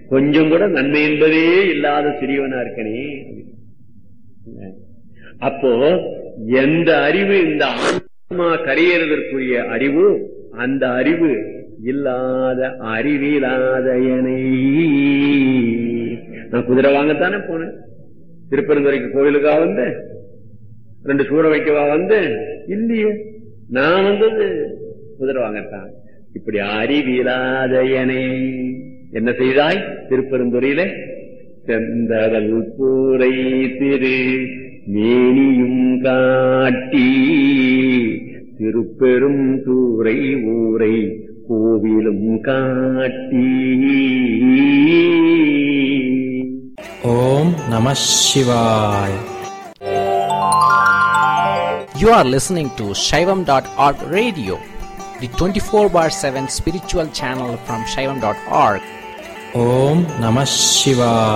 கொஞ்சம் கூட நன்மை என்பதே இல்லாத சிறியவனா இருக்கனே அப்போ எந்த அறிவு இந்த ஆன்மா கரையேறதற்குரிய அறிவு அந்த அறிவு இல்லாத அறிவில்லாத எனை நான் குதிரை வாங்கத்தானே போனேன் திருப்பெருந்துறைக்கு கோவிலுக்கா வந்தேன் ரெண்டு சூற வைக்கவா வந்தேன் இல்லையே நான் வந்தது குதிரை வாங்கத்தான் இப்படி அறிவிலாத எனை என்ன செய்தாய் திருப்பெருந்துறையில செந்தரல் பூரை திரு மேனியும் காட்டி திருப்பெரும் தூரை ஊரை கோவிலும் காட்டி ஓம் நம சிவாய் You are listening to Shaivam.org radio, the 24 bar 7 spiritual channel from Shaivam.org. Om Namah Shivaya.